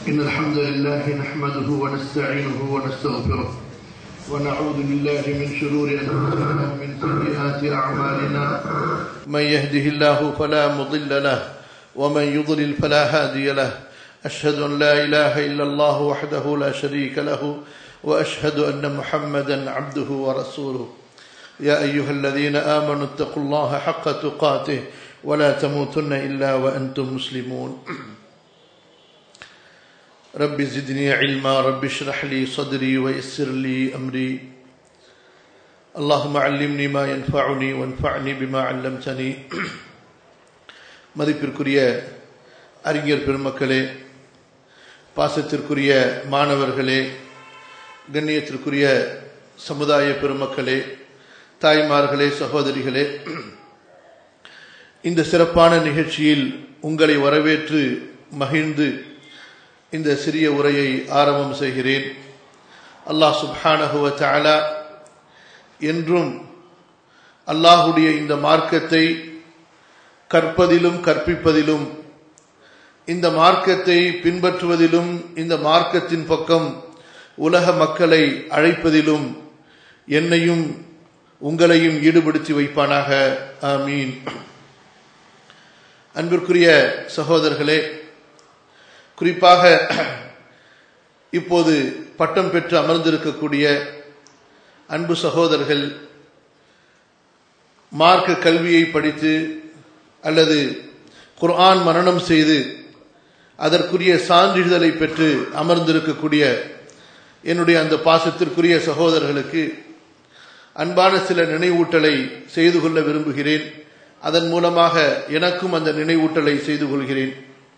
إن الحمد لله نحمده ونستعينه ونستغفره ونعوذ بالله من شرور أنفسنا ومن سيئات أعمالنا من يهده الله فلا مضل له ومن يضلل فلا هادي له أشهد أن لا إله إلا الله وحده لا شريك له وأشهد أن محمدا عبده ورسوله يا أيها الذين آمنوا اتقوا الله حق تقاته ولا تموتن إلا وأنتم مسلمون رب زدني علما رب اشرح لي صدري ويسر لي أمري اللهم علمني ما ينفعني وانفعني بما علمتني மதிப்பிற்குரிய அறிஞர் பெருமக்களே பாசத்திற்குரிய மாணவர்களே கண்ணியத்திற்குரிய சமுதாய பெருமக்களே தாய்மார்களே சகோதரிகளே இந்த சிறப்பான நிகழ்ச்சியில் உங்களை வரவேற்று மகிழ்ந்து இந்த சிறிய உரையை ஆரம்பம் செய்கிறேன் அல்லாஹ் சுப்ஹானஹுவ தஆலா என்றும் அல்லாஹுடைய இந்த மார்க்கத்தை கற்பதிலும் கற்பிப்பதிலும் இந்த மார்க்கத்தை பின்பற்றுவதிலும் இந்த மார்க்கத்தின் பக்கம் உலக மக்களை அழைப்பதிலும் என்னையும் உங்களையும் ஈடுபடுத்தி வைப்பானாக ஆமீன் அன்பிற்குரிய சகோதரர்களே குறிப்பாக இப்போது பட்டம் பெற்று அமர்ந்திருக்கக்கூடிய அன்பு சகோதரர்கள் மார்க்க கல்வியை படித்து அல்லது குர்ஆன் மரணம் செய்து அதற்குரிய சான்றிதழை பெற்று அமர்ந்திருக்கக்கூடிய என்னுடைய அந்த பாசத்திற்குரிய சகோதரர்களுக்கு அன்பான சில நினைவூட்டலை செய்து கொள்ள விரும்புகிறேன் அதன் மூலமாக எனக்கும் அந்த நினைவூட்டலை செய்து கொள்கிறேன்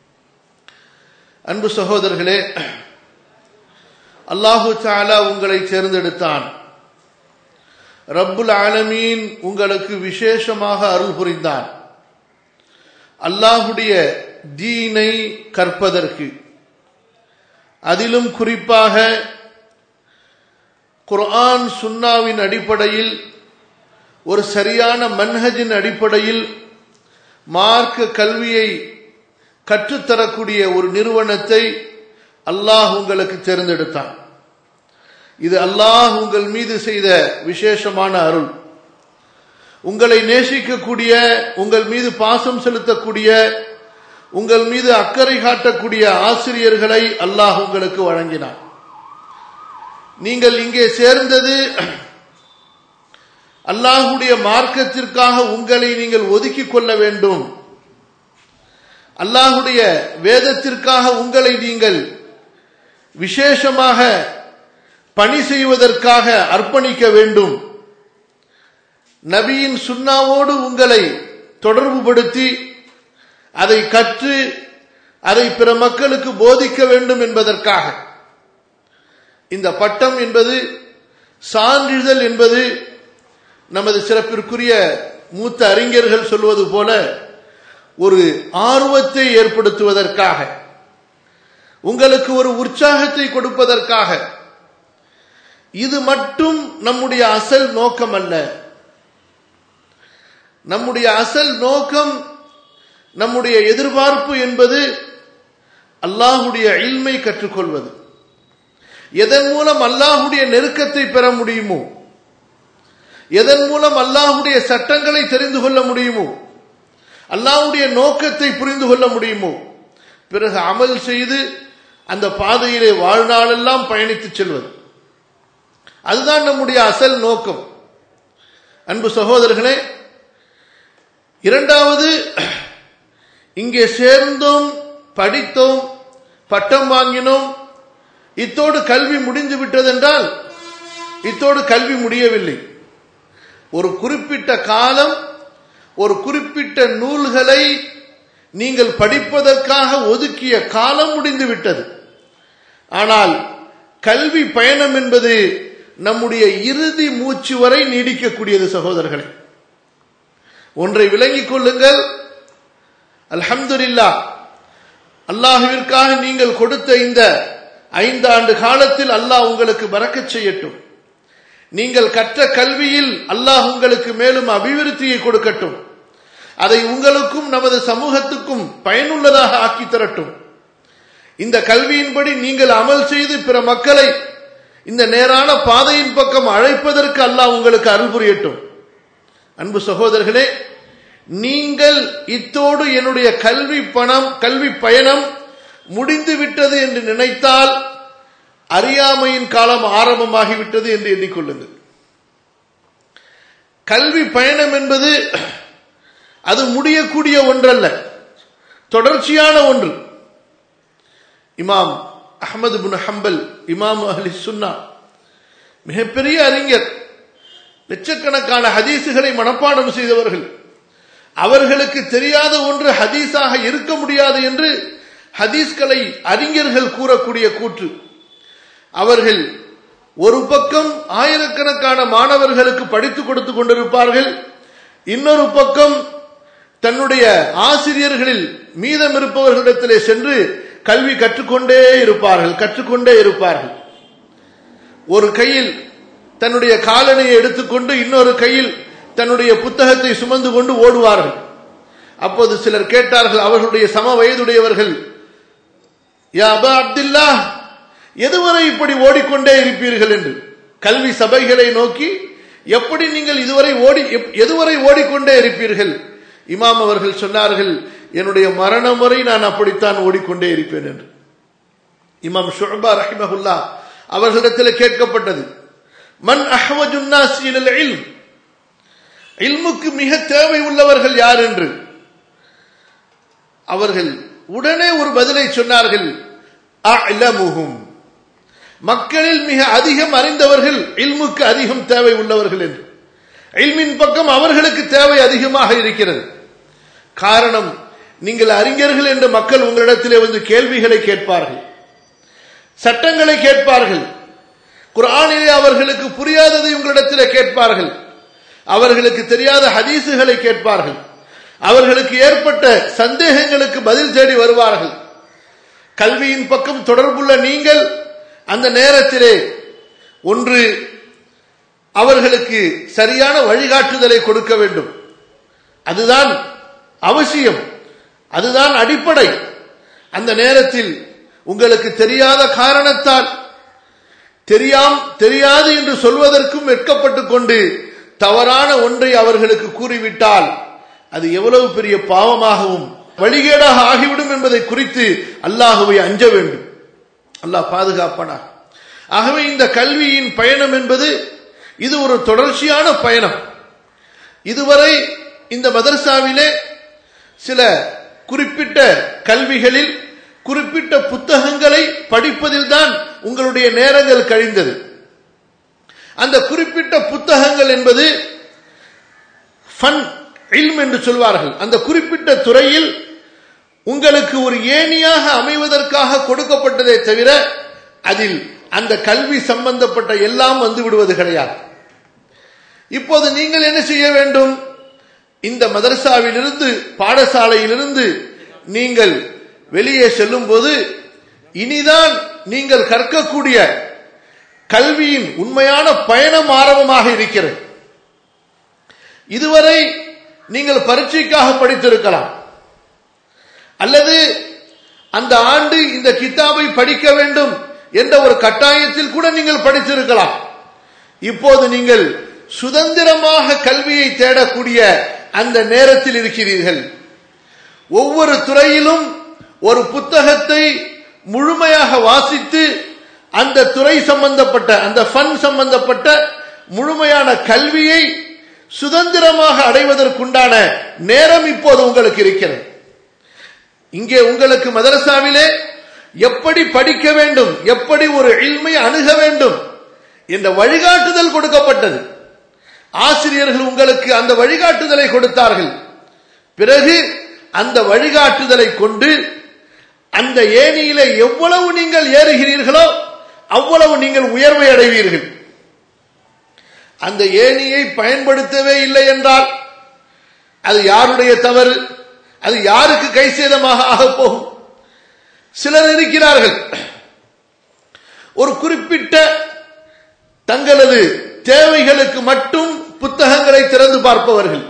அன்பு சகோதரர்களே அல்லாஹு சாலா உங்களை தேர்ந்தெடுத்தான் ரப்புல் ஆலமீன் உங்களுக்கு விசேஷமாக அருள் புரிந்தான் அல்லாஹுடைய தீனை கற்பதற்கு அதிலும் குறிப்பாக குர்ஆன் சுன்னாவின் அடிப்படையில் ஒரு சரியான மன்ஹஜின் அடிப்படையில் மார்க்க கல்வியை கற்றுத்தரக்கூடிய ஒரு நிறுவனத்தை அல்லாஹ் உங்களுக்கு தேர்ந்தெடுத்தான் இது அல்லாஹ் உங்கள் மீது செய்த விசேஷமான அருள் உங்களை நேசிக்கக்கூடிய உங்கள் மீது பாசம் செலுத்தக்கூடிய உங்கள் மீது அக்கறை காட்டக்கூடிய ஆசிரியர்களை அல்லாஹ் உங்களுக்கு வழங்கினார் நீங்கள் இங்கே சேர்ந்தது அல்லாஹுடைய மார்க்கத்திற்காக உங்களை நீங்கள் ஒதுக்கிக் கொள்ள வேண்டும் அல்லாஹுடைய வேதத்திற்காக உங்களை நீங்கள் விசேஷமாக பணி செய்வதற்காக அர்ப்பணிக்க வேண்டும் நபியின் சுண்ணாவோடு உங்களை தொடர்புபடுத்தி அதை கற்று அதை பிற மக்களுக்கு போதிக்க வேண்டும் என்பதற்காக இந்த பட்டம் என்பது சான்றிதழ் என்பது நமது சிறப்பிற்குரிய மூத்த அறிஞர்கள் சொல்வது போல ஒரு ஆர்வத்தை ஏற்படுத்துவதற்காக உங்களுக்கு ஒரு உற்சாகத்தை கொடுப்பதற்காக இது மட்டும் நம்முடைய அசல் நோக்கம் அல்ல நம்முடைய அசல் நோக்கம் நம்முடைய எதிர்பார்ப்பு என்பது அல்லாஹுடைய இல்மை கற்றுக்கொள்வது எதன் மூலம் அல்லாஹுடைய நெருக்கத்தை பெற முடியுமோ எதன் மூலம் அல்லாஹுடைய சட்டங்களை தெரிந்து கொள்ள முடியுமோ அல்லாஹுடைய நோக்கத்தை புரிந்து கொள்ள முடியுமோ பிறகு அமல் செய்து அந்த பாதையிலே வாழ்நாளெல்லாம் பயணித்து செல்வது அதுதான் நம்முடைய அசல் நோக்கம் அன்பு சகோதரர்களே இரண்டாவது இங்கே சேர்ந்தோம் படித்தோம் பட்டம் வாங்கினோம் இத்தோடு கல்வி முடிந்து விட்டதென்றால் இத்தோடு கல்வி முடியவில்லை ஒரு குறிப்பிட்ட காலம் ஒரு குறிப்பிட்ட நூல்களை நீங்கள் படிப்பதற்காக ஒதுக்கிய காலம் முடிந்து விட்டது ஆனால் கல்வி பயணம் என்பது நம்முடைய இறுதி மூச்சு வரை நீடிக்கக்கூடியது சகோதரர்களே ஒன்றை விளங்கிக் கொள்ளுங்கள் அல்ஹம்துல்லா அல்லாஹுவிற்காக நீங்கள் கொடுத்த இந்த ஐந்து ஆண்டு காலத்தில் அல்லாஹ் உங்களுக்கு பறக்க செய்யட்டும் நீங்கள் கற்ற கல்வியில் அல்லாஹ் உங்களுக்கு மேலும் அபிவிருத்தியை கொடுக்கட்டும் அதை உங்களுக்கும் நமது சமூகத்துக்கும் பயனுள்ளதாக ஆக்கி தரட்டும் இந்த கல்வியின்படி நீங்கள் அமல் செய்து பிற மக்களை இந்த நேரான பாதையின் பக்கம் அழைப்பதற்கு அல்லாஹ் உங்களுக்கு அருள் புரியட்டும் அன்பு சகோதரர்களே நீங்கள் இத்தோடு என்னுடைய கல்வி பணம் கல்வி பயணம் முடிந்து விட்டது என்று நினைத்தால் அறியாமையின் காலம் ஆரம்பமாகிவிட்டது என்று எண்ணிக்கொள்ளுங்கள் கல்வி பயணம் என்பது அது முடியக்கூடிய ஒன்றல்ல தொடர்ச்சியான ஒன்று இமாம் அஹமது புன் ஹம்பல் இமாம் அஹ்லி சுன்னா மிகப்பெரிய அறிஞர் லட்சக்கணக்கான ஹதீசுகளை மனப்பாடம் செய்தவர்கள் அவர்களுக்கு தெரியாத ஒன்று ஹதீஸாக இருக்க முடியாது என்று ஹதீஸ்களை அறிஞர்கள் கூறக்கூடிய கூற்று அவர்கள் ஒரு பக்கம் ஆயிரக்கணக்கான மாணவர்களுக்கு படித்துக் கொடுத்து கொண்டிருப்பார்கள் இன்னொரு பக்கம் தன்னுடைய ஆசிரியர்களில் மீதம் இருப்பவர்களிடத்திலே சென்று கல்வி கற்றுக்கொண்டே இருப்பார்கள் கற்றுக்கொண்டே இருப்பார்கள் ஒரு கையில் தன்னுடைய காலணியை எடுத்துக்கொண்டு இன்னொரு கையில் தன்னுடைய புத்தகத்தை சுமந்து கொண்டு ஓடுவார்கள் அப்போது சிலர் கேட்டார்கள் அவர்களுடைய சம வயதுடையவர்கள் யா அபா அப்துல்லா எதுவரை இப்படி ஓடிக்கொண்டே இருப்பீர்கள் என்று கல்வி சபைகளை நோக்கி எப்படி நீங்கள் இதுவரை ஓடி எதுவரை ஓடிக்கொண்டே இருப்பீர்கள் இமாம் அவர்கள் சொன்னார்கள் என்னுடைய மரணம் வரை நான் அப்படித்தான் ஓடிக்கொண்டே இருப்பேன் என்று இமாம் ஷுபா ரஹிமஹுல்லா அவர்களிடத்தில் கேட்கப்பட்டது மன் அஹ்வஜுன்னாஸ் இலல் இல்ம் இல்முக்கு மிக தேவை உள்ளவர்கள் யார் என்று அவர்கள் உடனே ஒரு பதிலை சொன்னார்கள் அலமுகும் மக்களில் மிக அதிகம் அறிந்தவர்கள் இல்முக்கு அதிகம் தேவை உள்ளவர்கள் என்று இல்மின் பக்கம் அவர்களுக்கு தேவை அதிகமாக இருக்கிறது காரணம் நீங்கள் அறிஞர்கள் என்று மக்கள் உங்களிடத்திலே வந்து கேள்விகளை கேட்பார்கள் சட்டங்களை கேட்பார்கள் குரானிலே அவர்களுக்கு புரியாததை உங்களிடத்திலே கேட்பார்கள் அவர்களுக்கு தெரியாத ஹதீசுகளை கேட்பார்கள் அவர்களுக்கு ஏற்பட்ட சந்தேகங்களுக்கு பதில் தேடி வருவார்கள் கல்வியின் பக்கம் தொடர்புள்ள நீங்கள் அந்த நேரத்திலே ஒன்று அவர்களுக்கு சரியான வழிகாட்டுதலை கொடுக்க வேண்டும் அதுதான் அவசியம் அதுதான் அடிப்படை அந்த நேரத்தில் உங்களுக்கு தெரியாத காரணத்தால் தெரியாம் தெரியாது என்று சொல்வதற்கும் வெட்கப்பட்டுக் கொண்டு தவறான ஒன்றை அவர்களுக்கு கூறிவிட்டால் அது எவ்வளவு பெரிய பாவமாகவும் வழிகேடாக ஆகிவிடும் என்பதை குறித்து அல்லாஹுவை அஞ்ச வேண்டும் அல்லாஹ் பாதுகாப்பானா ஆகவே இந்த கல்வியின் பயணம் என்பது இது ஒரு தொடர்ச்சியான பயணம் இதுவரை இந்த மதரசாவிலே சில குறிப்பிட்ட கல்விகளில் குறிப்பிட்ட புத்தகங்களை படிப்பதில் தான் உங்களுடைய நேரங்கள் கழிந்தது அந்த குறிப்பிட்ட புத்தகங்கள் என்பது ஃபன் இல்ம் என்று சொல்வார்கள் அந்த குறிப்பிட்ட துறையில் உங்களுக்கு ஒரு ஏணியாக அமைவதற்காக கொடுக்கப்பட்டதே தவிர அதில் அந்த கல்வி சம்பந்தப்பட்ட எல்லாம் வந்து விடுவது கிடையாது இப்போது நீங்கள் என்ன செய்ய வேண்டும் இந்த மதரசாவிலிருந்து பாடசாலையிலிருந்து நீங்கள் வெளியே செல்லும் போது இனிதான் நீங்கள் கற்கக்கூடிய கல்வியின் உண்மையான பயணம் ஆரம்பமாக இருக்கிறது இதுவரை நீங்கள் பரீட்சைக்காக படித்திருக்கலாம் அல்லது அந்த ஆண்டு இந்த கித்தாபை படிக்க வேண்டும் என்ற ஒரு கட்டாயத்தில் கூட நீங்கள் படித்திருக்கலாம் இப்போது நீங்கள் சுதந்திரமாக கல்வியை தேடக்கூடிய அந்த நேரத்தில் இருக்கிறீர்கள் ஒவ்வொரு துறையிலும் ஒரு புத்தகத்தை முழுமையாக வாசித்து அந்த துறை சம்பந்தப்பட்ட அந்த ஃபன் சம்பந்தப்பட்ட முழுமையான கல்வியை சுதந்திரமாக அடைவதற்குண்டான நேரம் இப்போது உங்களுக்கு இருக்கிறது இங்கே உங்களுக்கு மதரசாவிலே எப்படி படிக்க வேண்டும் எப்படி ஒரு இல்மை அணுக வேண்டும் என்ற வழிகாட்டுதல் கொடுக்கப்பட்டது ஆசிரியர்கள் உங்களுக்கு அந்த வழிகாட்டுதலை கொடுத்தார்கள் பிறகு அந்த வழிகாட்டுதலை கொண்டு அந்த ஏணியிலே எவ்வளவு நீங்கள் ஏறுகிறீர்களோ அவ்வளவு நீங்கள் உயர்வை அடைவீர்கள் அந்த ஏணியை பயன்படுத்தவே இல்லை என்றால் அது யாருடைய தவறு அது யாருக்கு கை சேதமாக ஆகப் போகும் சிலர் இருக்கிறார்கள் ஒரு குறிப்பிட்ட தங்களது தேவைகளுக்கு மட்டும் புத்தகங்களை திறந்து பார்ப்பவர்கள்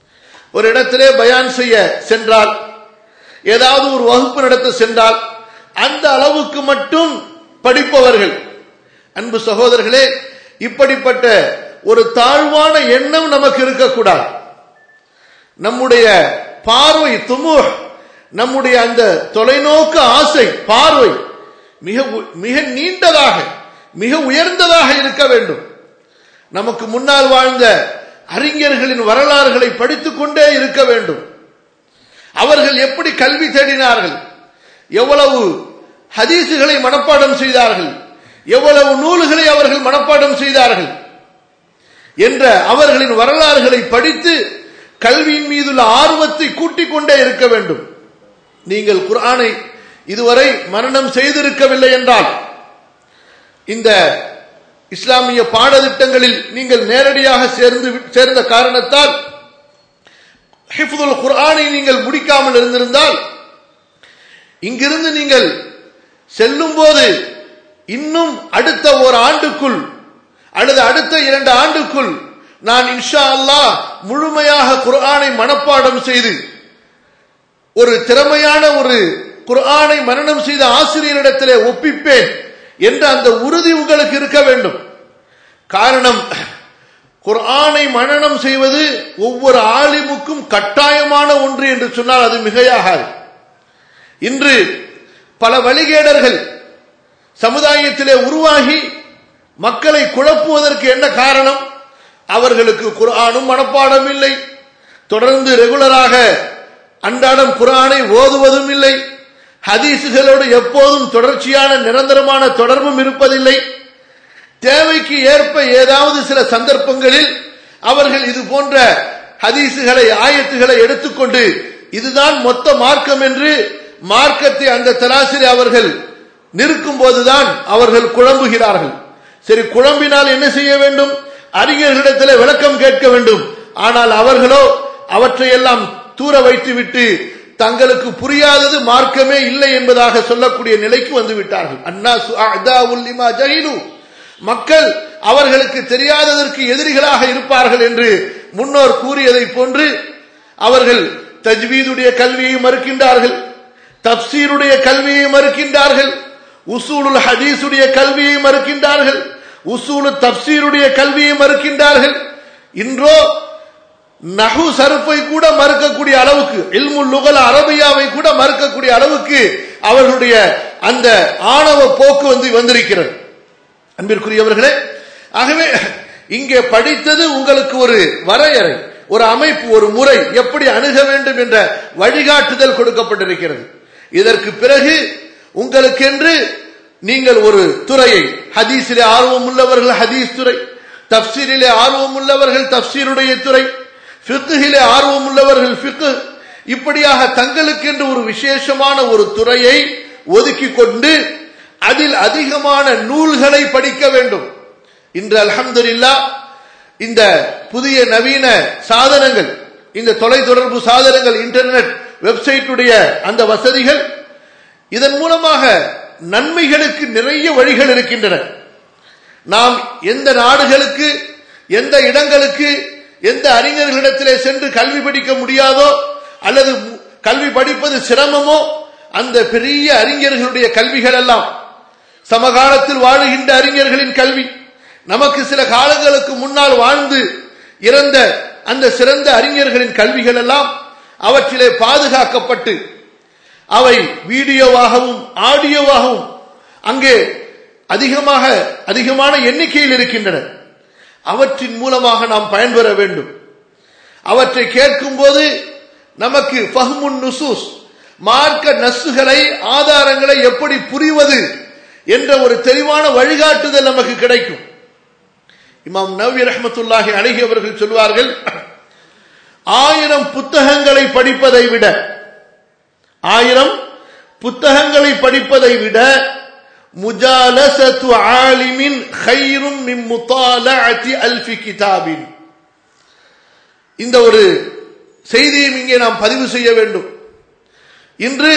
ஒரு இடத்திலே பயான் செய்ய சென்றால் ஏதாவது ஒரு வகுப்பு நடத்த சென்றால் அந்த அளவுக்கு மட்டும் படிப்பவர்கள் அன்பு சகோதரர்களே இப்படிப்பட்ட ஒரு தாழ்வான எண்ணம் நமக்கு இருக்கக்கூடாது நம்முடைய பார்வை துமு நம்முடைய அந்த தொலைநோக்கு ஆசை பார்வை மிக மிக நீண்டதாக மிக உயர்ந்ததாக இருக்க வேண்டும் நமக்கு முன்னால் வாழ்ந்த அறிஞர்களின் வரலாறுகளை படித்துக் கொண்டே இருக்க வேண்டும் அவர்கள் எப்படி கல்வி தேடினார்கள் எவ்வளவு ஹதீசுகளை மனப்பாடம் செய்தார்கள் எவ்வளவு நூல்களை அவர்கள் மனப்பாடம் செய்தார்கள் என்ற அவர்களின் வரலாறுகளை படித்து கல்வியின் மீதுள்ள ஆர்வத்தை கூட்டிக் கொண்டே இருக்க வேண்டும் நீங்கள் குர்ஆனை இதுவரை மரணம் செய்திருக்கவில்லை என்றால் இந்த இஸ்லாமிய பாடத்திட்டங்களில் நீங்கள் நேரடியாக சேர்ந்து சேர்ந்த காரணத்தால் ஹிஃபுல் குர்ஆனை நீங்கள் முடிக்காமல் இருந்திருந்தால் இங்கிருந்து நீங்கள் செல்லும் போது இன்னும் அடுத்த ஒரு ஆண்டுக்குள் அல்லது அடுத்த இரண்டு ஆண்டுக்குள் நான் இன்ஷா அல்லாஹ் முழுமையாக குர்ஆனை மனப்பாடம் செய்து ஒரு திறமையான ஒரு குர்ஆனை மரணம் செய்த ஆசிரியரிடத்திலே ஒப்பிப்பேன் என்ற அந்த உறுதி உங்களுக்கு இருக்க வேண்டும் காரணம் குர்ஆனை மனனம் செய்வது ஒவ்வொரு ஆலிமுக்கும் கட்டாயமான ஒன்று என்று சொன்னால் அது மிகையாகாது இன்று பல வழிகேடர்கள் சமுதாயத்திலே உருவாகி மக்களை குழப்புவதற்கு என்ன காரணம் அவர்களுக்கு குர்ஆனும் மனப்பாடம் இல்லை தொடர்ந்து ரெகுலராக அன்றாடம் குர்ஆனை ஓதுவதும் இல்லை ஹதீசுகளோடு எப்போதும் தொடர்ச்சியான நிரந்தரமான தொடர்பும் இருப்பதில்லை தேவைக்கு ஏற்ப ஏதாவது சில சந்தர்ப்பங்களில் அவர்கள் இது போன்ற ஹதீசுகளை ஆயத்துகளை எடுத்துக்கொண்டு இதுதான் மொத்த மார்க்கம் என்று மார்க்கத்தை அந்த தராசிரி அவர்கள் நிற்கும் போதுதான் அவர்கள் குழம்புகிறார்கள் சரி குழம்பினால் என்ன செய்ய வேண்டும் அறிஞர்களிடத்தில் விளக்கம் கேட்க வேண்டும் ஆனால் அவர்களோ அவற்றையெல்லாம் தூர வைத்துவிட்டு தங்களுக்கு புரியாதது மார்க்கமே இல்லை என்பதாக சொல்லக்கூடிய நிலைக்கு வந்து விட்டார்கள் அண்ணா ஜஹீலு மக்கள் அவர்களுக்கு தெரியாததற்கு எதிரிகளாக இருப்பார்கள் என்று முன்னோர் கூறியதை போன்று அவர்கள் தஜ்வீதுடைய கல்வியை மறுக்கின்றார்கள் தப்சீருடைய கல்வியை மறுக்கின்றார்கள் உசூலுல் ஹதீஸுடைய கல்வியை மறுக்கின்றார்கள் உசூலு தப்சீருடைய கல்வியை மறுக்கின்றார்கள் இன்றோ நகு சருப்பை கூட மறுக்கக்கூடிய அளவுக்கு இல்முல் லுகல் அரபியாவை கூட மறுக்கக்கூடிய அளவுக்கு அவர்களுடைய அந்த ஆணவ போக்கு வந்து வந்திருக்கிறது அன்பிற்குரியவர்களே ஆகவே இங்கே படித்தது உங்களுக்கு ஒரு வரையறை ஒரு அமைப்பு ஒரு முறை எப்படி அணுக வேண்டும் என்ற வழிகாட்டுதல் கொடுக்கப்பட்டிருக்கிறது இதற்கு பிறகு உங்களுக்கென்று நீங்கள் ஒரு துறையை ஹதீஸிலே ஆர்வம் உள்ளவர்கள் ஹதீஸ் துறை தப்சீரிலே ஆர்வம் உள்ளவர்கள் தப்சீருடைய துறை ஃபிக்குகிலே ஆர்வம் உள்ளவர்கள் ஃபிக்கு இப்படியாக தங்களுக்கென்று ஒரு விசேஷமான ஒரு துறையை ஒதுக்கி கொண்டு அதில் அதிகமான நூல்களை படிக்க வேண்டும் இன்று அல்ஹம்துலில்லா இந்த புதிய நவீன சாதனங்கள் இந்த தொலைத்தொடர்பு சாதனங்கள் இன்டர்நெட் வெப்சைட்டுடைய அந்த வசதிகள் இதன் மூலமாக நன்மைகளுக்கு நிறைய வழிகள் இருக்கின்றன நாம் எந்த நாடுகளுக்கு எந்த இடங்களுக்கு எந்த அறிஞர்களிடத்திலே சென்று கல்வி படிக்க முடியாதோ அல்லது கல்வி படிப்பது சிரமமோ அந்த பெரிய அறிஞர்களுடைய கல்விகள் எல்லாம் சமகாலத்தில் வாழுகின்ற அறிஞர்களின் கல்வி நமக்கு சில காலங்களுக்கு முன்னால் வாழ்ந்து இறந்த அந்த சிறந்த அறிஞர்களின் கல்விகள் எல்லாம் அவற்றிலே பாதுகாக்கப்பட்டு அவை வீடியோவாகவும் ஆடியோவாகவும் அங்கே அதிகமாக அதிகமான எண்ணிக்கையில் இருக்கின்றன அவற்றின் மூலமாக நாம் பயன்பெற வேண்டும் அவற்றை கேட்கும் போது நமக்கு ஃபஹ்முன் நுசூஸ் மார்க்க நசுகளை ஆதாரங்களை எப்படி புரிவது என்ற ஒரு தெளிவான வழிகாட்டுதல் நமக்கு கிடைக்கும் இமாம் நவி ரஹமத்துல்லாஹி அழகி அவர்கள் சொல்வார்கள் ஆயிரம் புத்தகங்களை படிப்பதை விட ஆயிரம் புத்தகங்களை படிப்பதை விட முஜாலசத்து ஆலிமின் ஹைரும் மின் முத்தாலஅத்தி அல்ஃபி கிதாபின் இந்த ஒரு செய்தியும் இங்கே நாம் பதிவு செய்ய வேண்டும் இன்று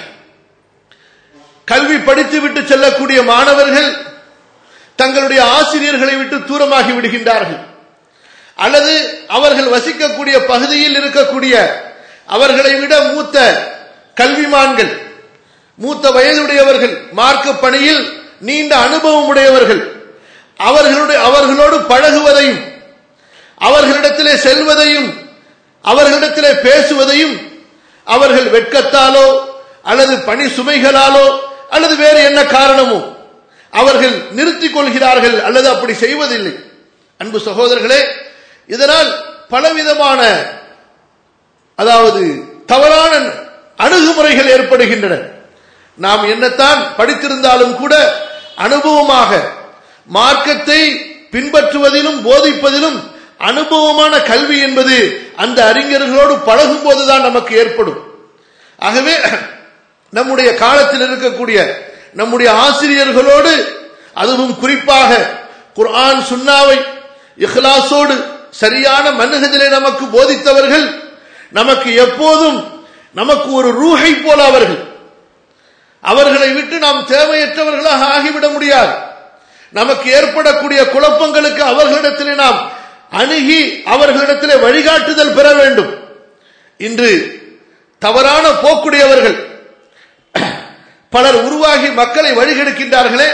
கல்வி படித்துவிட்டு செல்லக்கூடிய மாணவர்கள் தங்களுடைய ஆசிரியர்களை விட்டு தூரமாகி விடுகின்றார்கள் அல்லது அவர்கள் வசிக்கக்கூடிய பகுதியில் இருக்கக்கூடிய அவர்களை விட மூத்த கல்விமான்கள் மூத்த வயதுடையவர்கள் மார்க்க பணியில் நீண்ட அனுபவம் உடையவர்கள் அவர்களுடைய அவர்களோடு பழகுவதையும் அவர்களிடத்திலே செல்வதையும் அவர்களிடத்திலே பேசுவதையும் அவர்கள் வெட்கத்தாலோ அல்லது பணி சுமைகளாலோ அல்லது வேறு என்ன காரணமோ அவர்கள் நிறுத்திக் கொள்கிறார்கள் அல்லது அப்படி செய்வதில்லை அன்பு சகோதரர்களே இதனால் பலவிதமான அதாவது தவறான அணுகுமுறைகள் ஏற்படுகின்றன நாம் என்னத்தான் படித்திருந்தாலும் கூட அனுபவமாக மார்க்கத்தை பின்பற்றுவதிலும் போதிப்பதிலும் அனுபவமான கல்வி என்பது அந்த அறிஞர்களோடு பழகும் போதுதான் நமக்கு ஏற்படும் ஆகவே நம்முடைய காலத்தில் இருக்கக்கூடிய நம்முடைய ஆசிரியர்களோடு அதுவும் குறிப்பாக குர்ஆன் சுன்னாவை இஹ்லாசோடு சரியான மன்ஹஜிலே நமக்கு போதித்தவர்கள் நமக்கு எப்போதும் நமக்கு ஒரு ரூஹை போல அவர்கள் அவர்களை விட்டு நாம் தேவையற்றவர்களாக ஆகிவிட முடியாது நமக்கு ஏற்படக்கூடிய குழப்பங்களுக்கு அவர்களிடத்திலே நாம் அணுகி அவர்களிடத்திலே வழிகாட்டுதல் பெற வேண்டும் இன்று தவறான போக்குடையவர்கள் பலர் உருவாகி மக்களை வழிகெடுக்கின்றார்களே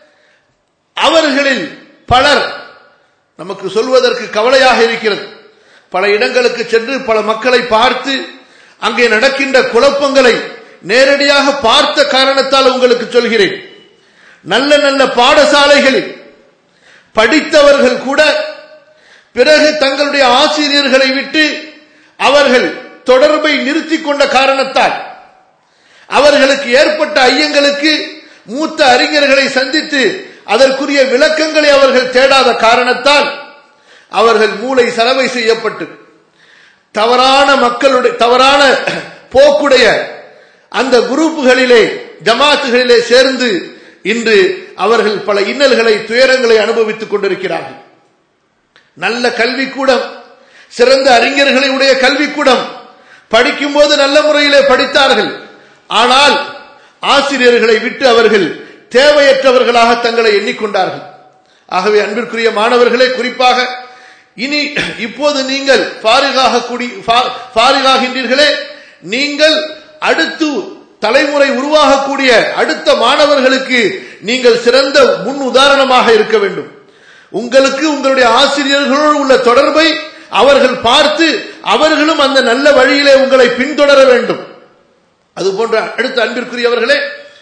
அவர்களில் பலர் நமக்கு சொல்வதற்கு கவலையாக இருக்கிறது பல இடங்களுக்கு சென்று பல மக்களை பார்த்து அங்கே நடக்கின்ற குழப்பங்களை நேரடியாக பார்த்த காரணத்தால் உங்களுக்கு சொல்கிறேன் நல்ல நல்ல பாடசாலைகளில் படித்தவர்கள் கூட பிறகு தங்களுடைய ஆசிரியர்களை விட்டு அவர்கள் தொடர்பை நிறுத்திக் கொண்ட காரணத்தால் அவர்களுக்கு ஏற்பட்ட ஐயங்களுக்கு மூத்த அறிஞர்களை சந்தித்து அதற்குரிய விளக்கங்களை அவர்கள் தேடாத காரணத்தால் அவர்கள் மூளை செலவை செய்யப்பட்டு தவறான மக்களுடைய தவறான போக்குடைய அந்த குரூப்புகளிலே ஜமாத்துகளிலே சேர்ந்து இன்று அவர்கள் பல இன்னல்களை துயரங்களை அனுபவித்துக் கொண்டிருக்கிறார்கள் நல்ல கல்விக்கூடம் சிறந்த அறிஞர்களை உடைய கல்விக்கூடம் படிக்கும் போது நல்ல முறையிலே படித்தார்கள் ஆனால் ஆசிரியர்களை விட்டு அவர்கள் தேவையற்றவர்களாக தங்களை எண்ணிக்கொண்டார்கள் ஆகவே அன்பிற்குரிய மாணவர்களே குறிப்பாக இனி இப்போது நீங்கள் ஃபாரிகாக கூடி ஃபாரிகாகின்றீர்களே நீங்கள் அடுத்து தலைமுறை உருவாகக்கூடிய அடுத்த மாணவர்களுக்கு நீங்கள் சிறந்த முன் உதாரணமாக இருக்க வேண்டும் உங்களுக்கு உங்களுடைய ஆசிரியர்களோடு உள்ள தொடர்பை அவர்கள் பார்த்து அவர்களும் அந்த நல்ல வழியிலே உங்களை பின்தொடர வேண்டும் அது போன்ற அடுத்த அன்பிற்குரியவர்களே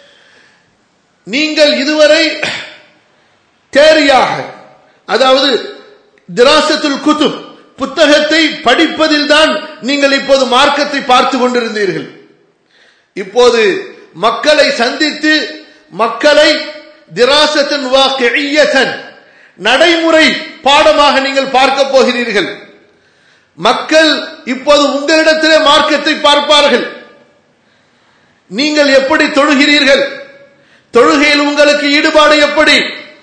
நீங்கள் இதுவரை தேரியாக அதாவது திராசத்துல் குத்துப் புத்தகத்தை படிப்பதில் தான் நீங்கள் இப்போது மார்க்கத்தை பார்த்து கொண்டிருந்தீர்கள் இப்போது மக்களை சந்தித்து மக்களை திராசத்தின் வாக்கியத்தன் நடைமுறை பாடமாக நீங்கள் பார்க்க போகிறீர்கள் மக்கள் இப்போது உங்களிடத்திலே மார்க்கத்தை பார்ப்பார்கள் நீங்கள் எப்படி தொழுகிறீர்கள் தொழுகையில் உங்களுக்கு ஈடுபாடு எப்படி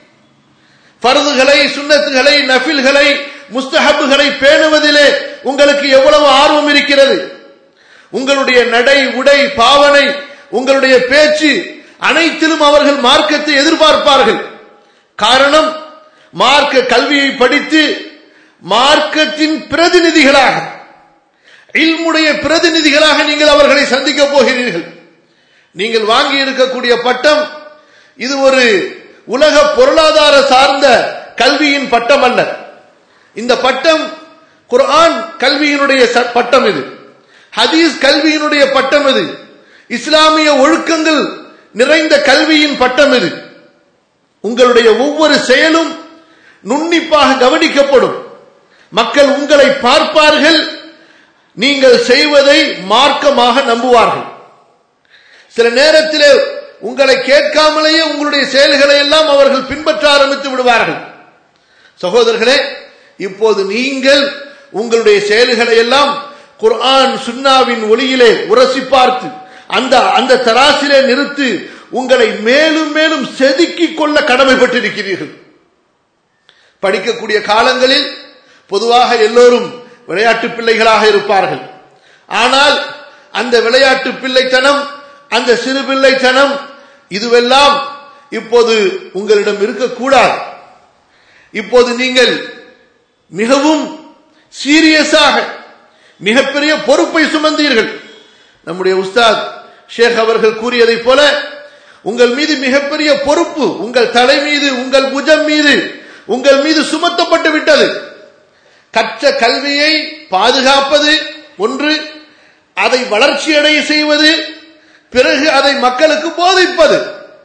பருதுகளை சுண்ணத்துகளை நஃபில்களை முஸ்தஹபுகளை பேணுவதிலே உங்களுக்கு எவ்வளவு ஆர்வம் இருக்கிறது உங்களுடைய நடை உடை பாவனை உங்களுடைய பேச்சு அனைத்திலும் அவர்கள் மார்க்கத்தை எதிர்பார்ப்பார்கள் காரணம் மார்க்க கல்வியை படித்து மார்க்கத்தின் பிரதிநிதிகளாக இல்முடைய பிரதிநிதிகளாக நீங்கள் அவர்களை சந்திக்க போகிறீர்கள் நீங்கள் வாங்கி இருக்கக்கூடிய பட்டம் இது ஒரு உலக பொருளாதார சார்ந்த கல்வியின் பட்டம் அல்ல இந்த பட்டம் குர்ஆன் கல்வியினுடைய பட்டம் இது ஹதீஸ் கல்வியினுடைய பட்டம் இது இஸ்லாமிய ஒழுக்கங்கள் நிறைந்த கல்வியின் பட்டம் இது உங்களுடைய ஒவ்வொரு செயலும் நுண்ணிப்பாக கவனிக்கப்படும் மக்கள் உங்களை பார்ப்பார்கள் நீங்கள் செய்வதை மார்க்கமாக நம்புவார்கள் சில நேரத்தில் உங்களை கேட்காமலேயே உங்களுடைய செயல்களை எல்லாம் அவர்கள் பின்பற்ற ஆரம்பித்து விடுவார்கள் சகோதரர்களே இப்போது நீங்கள் உங்களுடைய செயல்களை எல்லாம் குர்ஆன் சுன்னாவின் ஒளியிலே உரசி பார்த்து அந்த அந்த தராசிலே நிறுத்து உங்களை மேலும் மேலும் செதுக்கிக் கொள்ள கடமைப்பட்டிருக்கிறீர்கள் படிக்கக்கூடிய காலங்களில் பொதுவாக எல்லோரும் விளையாட்டு பிள்ளைகளாக இருப்பார்கள் ஆனால் அந்த விளையாட்டு பிள்ளைத்தனம் அந்த சிறு பிள்ளைத்தனம் இதுவெல்லாம் இப்போது உங்களிடம் இருக்கக்கூடாது இப்போது நீங்கள் மிகவும் சீரியஸாக மிகப்பெரிய பொறுப்பை சுமந்தீர்கள் நம்முடைய உஸ்தாத் ஷேக் அவர்கள் கூறியதைப் போல உங்கள் மீது மிகப்பெரிய பொறுப்பு உங்கள் தலை மீது உங்கள் புஜம் மீது உங்கள் மீது சுமத்தப்பட்டு விட்டது கற்ற கல்வியை பாதுகாப்பது ஒன்று அதை வளர்ச்சியடைய செய்வது பிறகு அதை மக்களுக்கு போதிப்பது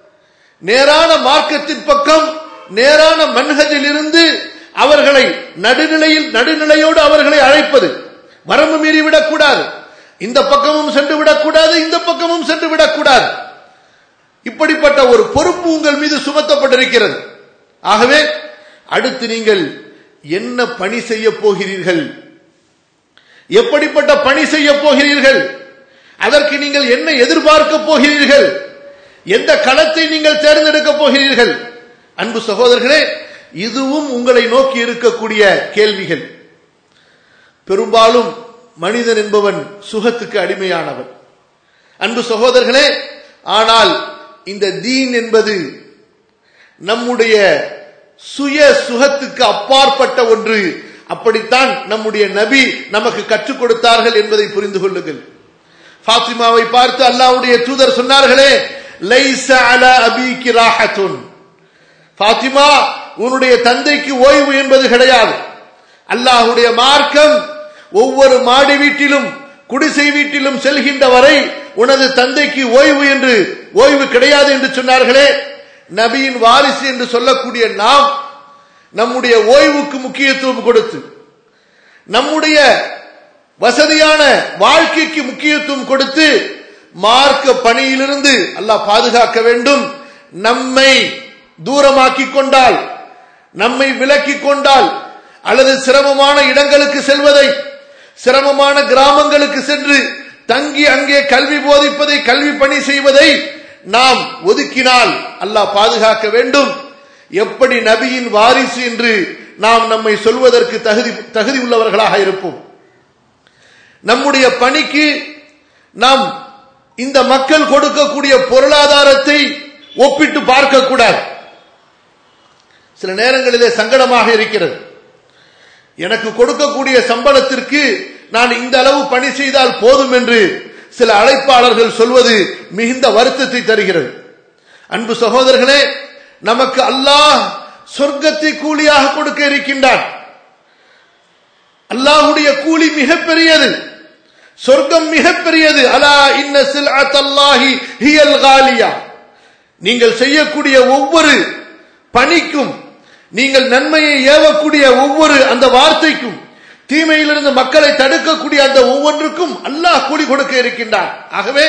நேரான மார்க்கத்தின் பக்கம் நேரான மன்ஹஜில் இருந்து அவர்களை நடுநிலையில் நடுநிலையோடு அவர்களை அழைப்பது வரம்பு மீறி விடக்கூடாது இந்த பக்கமும் சென்று விடக்கூடாது இந்த பக்கமும் சென்று விடக்கூடாது இப்படிப்பட்ட ஒரு பொறுப்பு உங்கள் மீது சுமத்தப்பட்டிருக்கிறது ஆகவே அடுத்து நீங்கள் என்ன பணி செய்ய போகிறீர்கள் எப்படிப்பட்ட பணி செய்ய போகிறீர்கள் அதற்கு நீங்கள் என்ன எதிர்பார்க்க போகிறீர்கள் எந்த களத்தை நீங்கள் தேர்ந்தெடுக்க போகிறீர்கள் அன்பு சகோதரர்களே இதுவும் உங்களை நோக்கி இருக்கக்கூடிய கேள்விகள் பெரும்பாலும் மனிதன் என்பவன் சுகத்துக்கு அடிமையானவன் அன்பு சகோதரர்களே ஆனால் இந்த தீன் என்பது நம்முடைய சுய சுகத்துக்கு அப்பாற்பட்ட ஒன்று அப்படித்தான் நம்முடைய நபி நமக்கு கற்றுக் கொடுத்தார்கள் என்பதை புரிந்து கொள்ளுங்கள் ஃபாத்திமாவை பார்த்து அல்லாஹ்வுடைய தூதர் சொன்னார்களே லைஸ அலா அபீகி ராஹத்துன் ஃபாத்திமா உன்னுடைய தந்தைக்கு ஓய்வு என்பது கிடையாது அல்லாஹ்வுடைய மார்க்கம் ஒவ்வொரு மாடி வீட்டிலும் குடிசை வீட்டிலும் செல்கின்ற வரை உனது தந்தைக்கு ஓய்வு என்று ஓய்வு கிடையாது என்று சொன்னார்களே நபியின் வாரிசு என்று சொல்லக்கூடிய நாம் நம்முடைய ஓய்வுக்கு முக்கியத்துவம் கொடுத்து நம்முடைய வசதியான வாழ்க்கைக்கு முக்கியத்துவம் கொடுத்து மார்க்க பணியிலிருந்து அல்லாஹ் பாதுகாக்க வேண்டும் நம்மை தூரமாக்கி கொண்டால் நம்மை விலக்கி கொண்டால் அல்லது சிரமமான இடங்களுக்கு செல்வதை சிரமமான கிராமங்களுக்கு சென்று தங்கி அங்கே கல்வி போதிப்பதை கல்வி பணி செய்வதை நாம் ஒதுக்கினால் அல்லாஹ் பாதுகாக்க வேண்டும் எப்படி நபியின் வாரிசு என்று நாம் நம்மை சொல்வதற்கு தகுதி தகுதி உள்ளவர்களாக இருப்போம் நம்முடைய பணிக்கு நாம் இந்த மக்கள் கொடுக்கக்கூடிய பொருளாதாரத்தை ஒப்பிட்டு பார்க்க கூடாது சில நேரங்களிலே சங்கடமாக இருக்கிறது எனக்கு கொடுக்கக்கூடிய சம்பளத்திற்கு நான் இந்த அளவு பணி செய்தால் போதும் என்று சில அழைப்பாளர்கள் சொல்வது மிகுந்த வருத்தத்தை தருகிறது அன்பு சகோதரர்களே நமக்கு அல்லாஹ் சொர்க்கத்தை கூலியாக கொடுக்க இருக்கின்றான் அல்லாஹுடைய கூலி மிகப்பெரியது சொர்க்கம் மிகப்பெரியது அலா இன்ன சில்அத்தல்லாஹி ஹியல் காலியா நீங்கள் செய்யக்கூடிய ஒவ்வொரு பணிக்கும் நீங்கள் நன்மையை ஏவக்கூடிய ஒவ்வொரு அந்த வார்த்தைக்கும் தீமையிலிருந்து மக்களை தடுக்கக்கூடிய அந்த ஒவ்வொன்றுக்கும் அல்லாஹ் கூலி கொடுக்க இருக்கின்றான் ஆகவே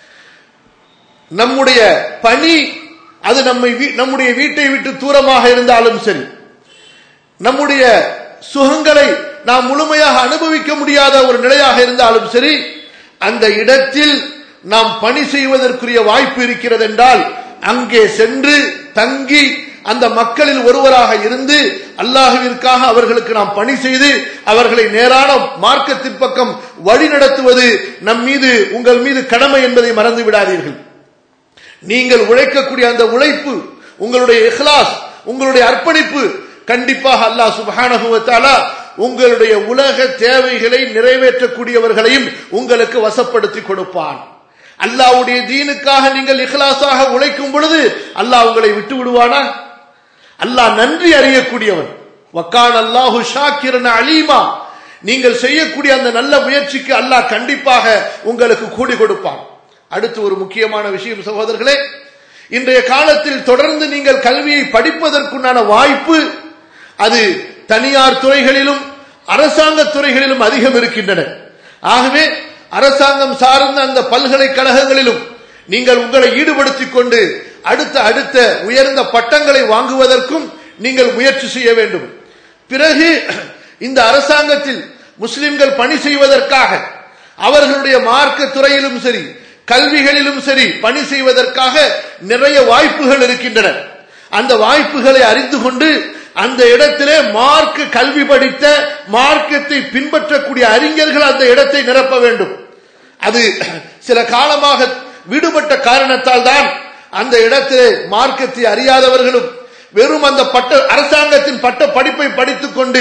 நம்முடைய பணி அது நம்மை நம்முடைய வீட்டை விட்டு தூரமாக இருந்தாலும் சரி நம்முடைய சுகங்களை நாம் முழுமையாக அனுபவிக்க முடியாத ஒரு நிலையாக இருந்தாலும் சரி அந்த இடத்தில் நாம் பணி செய்வதற்குரிய வாய்ப்பு இருக்கிறது என்றால் அங்கே சென்று தங்கி அந்த மக்களில் ஒருவராக இருந்து அல்லாஹுவிற்காக அவர்களுக்கு நாம் பணி செய்து அவர்களை நேரான மார்க்கத்தின் பக்கம் வழி நடத்துவது நம் மீது உங்கள் மீது கடமை என்பதை மறந்து விடாதீர்கள் நீங்கள் உழைக்கக்கூடிய அந்த உழைப்பு உங்களுடைய இஹ்லாஸ் உங்களுடைய அர்ப்பணிப்பு கண்டிப்பாக அல்லாஹ் சுபஹானஹுவத்தாலா உங்களுடைய உலக தேவைகளை நிறைவேற்றக்கூடியவர்களையும் உங்களுக்கு வசப்படுத்தி கொடுப்பான் அல்லாவுடைய தீனுக்காக நீங்கள் இஹ்லாஸாக உழைக்கும் பொழுது அல்லாஹ் உங்களை விட்டு விடுவானா அல்லாஹ் நன்றி அறியக்கூடியவன் வக்கான் அல்லாஹு ஷாக்கிரன் அலீமா நீங்கள் செய்யக்கூடிய அந்த நல்ல முயற்சிக்கு அல்லாஹ் கண்டிப்பாக உங்களுக்கு கூடி கொடுப்பான் அடுத்து ஒரு முக்கியமான விஷயம் சகோதரர்களே இன்றைய காலத்தில் தொடர்ந்து நீங்கள் கல்வியை படிப்பதற்குண்டான வாய்ப்பு அது தனியார் துறைகளிலும் அரசாங்க துறைகளிலும் அதிகம் இருக்கின்றன ஆகவே அரசாங்கம் சார்ந்த அந்த பல்கலைக்கழகங்களிலும் நீங்கள் உங்களை ஈடுபடுத்திக் கொண்டு அடுத்த அடுத்த உயர்ந்த பட்டங்களை வாங்குவதற்கும் நீங்கள் முயற்சி செய்ய வேண்டும் பிறகு இந்த அரசாங்கத்தில் முஸ்லிம்கள் பணி செய்வதற்காக அவர்களுடைய மார்க்க துறையிலும் சரி கல்விகளிலும் சரி பணி செய்வதற்காக நிறைய வாய்ப்புகள் இருக்கின்றன அந்த வாய்ப்புகளை அறிந்து கொண்டு அந்த இடத்திலே மார்க்க கல்வி படித்த மார்க்கத்தை பின்பற்றக்கூடிய அறிஞர்கள் அந்த இடத்தை நிரப்ப வேண்டும் அது சில காலமாக விடுபட்ட காரணத்தால் தான் அந்த இடத்திலே மார்க்கத்தை அறியாதவர்களும் வெறும் அந்த பட்ட அரசாங்கத்தின் பட்ட படிப்பை படித்துக் கொண்டு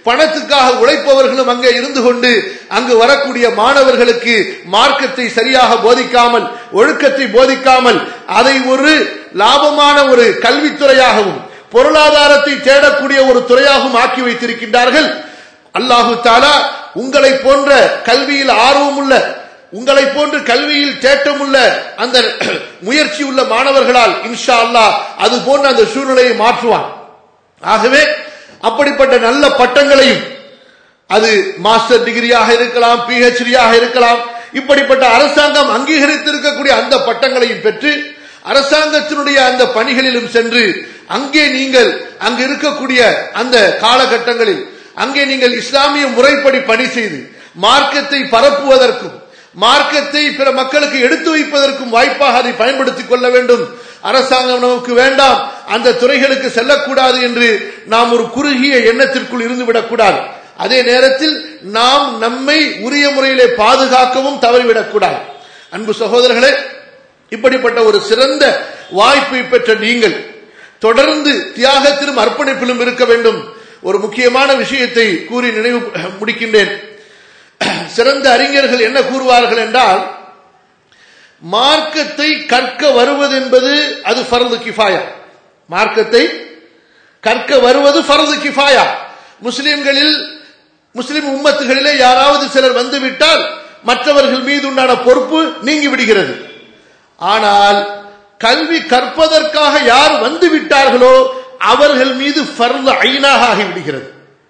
பணத்துக்காக உழைப்பவர்களும் அங்கே இருந்து கொண்டு அங்கு வரக்கூடிய மாணவர்களுக்கு மார்க்கத்தை சரியாக போதிக்காமல் ஒழுக்கத்தை போதிக்காமல் அதை ஒரு லாபமான ஒரு கல்வித்துறையாகவும் பொருளாதாரத்தை தேடக்கூடிய ஒரு துறையாகவும் ஆக்கி வைத்திருக்கின்றார்கள் அல்லாஹு தாலா உங்களை போன்ற கல்வியில் ஆர்வமுள்ள உங்களை போன்று கல்வியில் தேட்டமுள்ள அந்த முயற்சி உள்ள மாணவர்களால் இன்ஷா அல்லாஹ் அது போன்ற அந்த சூழ்நிலையை மாற்றுவான் ஆகவே அப்படிப்பட்ட நல்ல பட்டங்களையும் அது மாஸ்டர் டிகிரியாக இருக்கலாம் பிஹெச்டியாக இருக்கலாம் இப்படிப்பட்ட அரசாங்கம் அங்கீகரித்திருக்கக்கூடிய அந்த பட்டங்களையும் பெற்று அரசாங்கத்தினுடைய அந்த பணிகளிலும் சென்று அங்கே நீங்கள் அங்கு இருக்கக்கூடிய அந்த காலகட்டங்களில் அங்கே நீங்கள் இஸ்லாமிய முறைப்படி பணி செய்து மார்க்கத்தை பரப்புவதற்கும் மார்க்கத்தை பிற மக்களுக்கு எடுத்து வைப்பதற்கும் வாய்ப்பாக அதை பயன்படுத்திக் கொள்ள வேண்டும் அரசாங்கம் நமக்கு வேண்டாம் அந்த துறைகளுக்கு செல்லக்கூடாது என்று நாம் ஒரு குறுகிய எண்ணத்திற்குள் இருந்துவிடக்கூடாது அதே நேரத்தில் நாம் நம்மை உரிய முறையிலே பாதுகாக்கவும் தவறிவிடக்கூடாது அன்பு சகோதரர்களே இப்படிப்பட்ட ஒரு சிறந்த வாய்ப்பை பெற்ற நீங்கள் தொடர்ந்து தியாகத்திலும் அர்ப்பணிப்பிலும் இருக்க வேண்டும் ஒரு முக்கியமான விஷயத்தை கூறி நினைவு முடிக்கின்றேன் சிறந்த அறிஞர்கள் என்ன கூறுவார்கள் என்றால் மார்க்கத்தை கற்க வருவது என்பது அது ஃபர்து கிஃபாயா மார்க்கத்தை கற்க வருவது ஃபர்து கிஃபாயா முஸ்லிம்களில் முஸ்லிம் உம்மத்துகளிலே யாராவது சிலர் வந்துவிட்டால் மற்றவர்கள் மீது உண்டான பொறுப்பு நீங்கி விடுகிறது ஆனால் கல்வி கற்பதற்காக யார் வந்து விட்டார்களோ அவர்கள் மீது ஃபர்து ஐனாக ஆகிவிடுகிறது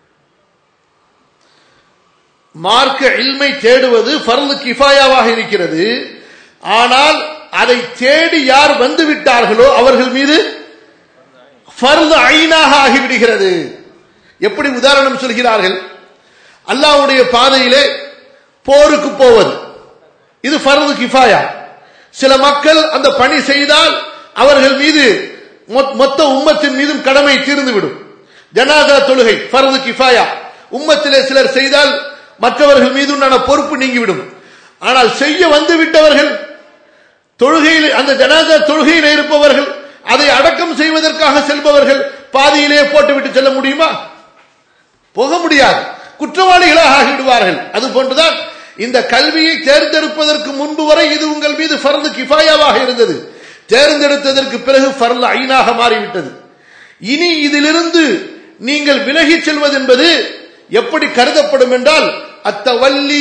மார்க்க இல்மை தேடுவது ஃபர்து கிஃபாயாவாக இருக்கிறது ஆனால் அதை தேடி யார் வந்து விட்டார்களோ அவர்கள் மீது ஃபர்து ஐனாக ஆகிவிடுகிறது எப்படி உதாரணம் சொல்கிறார்கள் அல்லாவுடைய பாதையிலே போருக்கு போவது இது ஃபர்து கிஃபாயா சில மக்கள் அந்த பணி செய்தால் அவர்கள் மீது மொத்த உம்மத்தின் மீதும் கடமை தீர்ந்துவிடும் ஜனாதா தொழுகை ஃபர்து கிஃபாயா உம்மத்திலே சிலர் செய்தால் மற்றவர்கள் மீது உண்டான பொறுப்பு நீங்கிவிடும் ஆனால் செய்ய வந்து விட்டவர்கள் தொழுகையில் அந்த ஜனாதா தொழுகையில் இருப்பவர்கள் அதை அடக்கம் செய்வதற்காக செல்பவர்கள் பாதியிலே போட்டுவிட்டு செல்ல முடியுமா போக முடியாது குற்றவாளிகளாக ஆகிவிடுவார்கள் அது போன்றுதான் இந்த கல்வியை தேர்ந்தெடுப்பதற்கு முன்பு வரை இது உங்கள் மீது ஃபர்து கிஃபாயாவாக இருந்தது தேர்ந்தெடுத்ததற்கு பிறகு ஃபர்ல ஐனாக மாறிவிட்டது இனி இதிலிருந்து நீங்கள் விலகி செல்வது என்பது எப்படி கருதப்படும் என்றால் அத்தவல்லி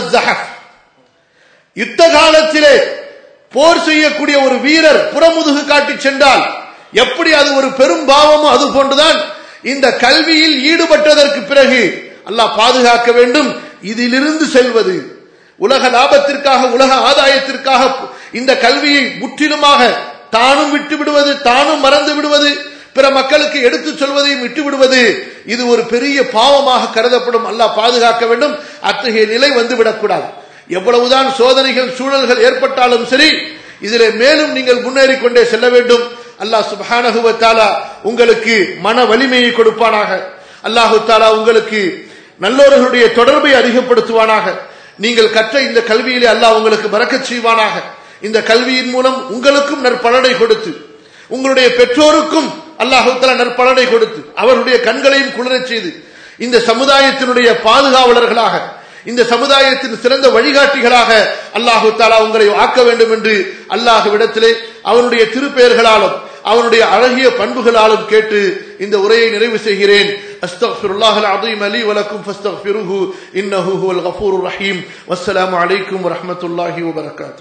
யுத்த காலத்திலே போர் செய்யக்கூடிய ஒரு வீரர் புறமுதுகு காட்டி சென்றால் எப்படி அது ஒரு பெரும் பாவமோ அது போன்றுதான் இந்த கல்வியில் ஈடுபட்டதற்கு பிறகு அல்லாஹ் பாதுகாக்க வேண்டும் இதிலிருந்து செல்வது உலக லாபத்திற்காக உலக ஆதாயத்திற்காக இந்த கல்வியை முற்றிலுமாக தானும் விட்டு விடுவது தானும் மறந்து விடுவது பிற மக்களுக்கு எடுத்துச் சொல்வதையும் விட்டு விடுவது இது ஒரு பெரிய பாவமாக கருதப்படும் அல்லாஹ் பாதுகாக்க வேண்டும் அத்தகைய நிலை வந்துவிடக்கூடாது எவ்வளவுதான் சோதனைகள் சூழல்கள் ஏற்பட்டாலும் சரி இதிலே மேலும் நீங்கள் முன்னேறி கொண்டே செல்ல வேண்டும் அல்லாஹ் சுபானகுவ தாலா உங்களுக்கு மன வலிமையை கொடுப்பானாக அல்லாஹு தாலா உங்களுக்கு நல்லோர்களுடைய தொடர்பை அதிகப்படுத்துவானாக நீங்கள் கற்ற இந்த கல்வியிலே அல்லாஹ் உங்களுக்கு பறக்கச் செய்வானாக இந்த கல்வியின் மூலம் உங்களுக்கும் நற்பலனை கொடுத்து உங்களுடைய பெற்றோருக்கும் அல்லாஹு தாலா நற்பலனை கொடுத்து அவருடைய கண்களையும் குளிரச் செய்து இந்த சமுதாயத்தினுடைய பாதுகாவலர்களாக இந்த சமுதாயத்தின் சிறந்த வழிகாட்டிகளாக அல்லாஹு தாலா உங்களை ஆக்க வேண்டும் என்று அல்லாஹுவிடத்திலே அவனுடைய திருப்பெயர்களாலும் அவனுடைய அழகிய பண்புகளாலும் கேட்டு இந்த உரையை நிறைவு செய்கிறேன் அஸ்தக்ஃபிருல்லாஹ் அலீம் அலி வலக்கும் ஃபஸ்தக்ஃபிருஹு இன்னஹு ஹுவல் கஃபூருர் ரஹீம் வஸ்ஸலாமு அலைக்கும் வரஹ்மத்துல்லாஹி வபரகாத்துஹு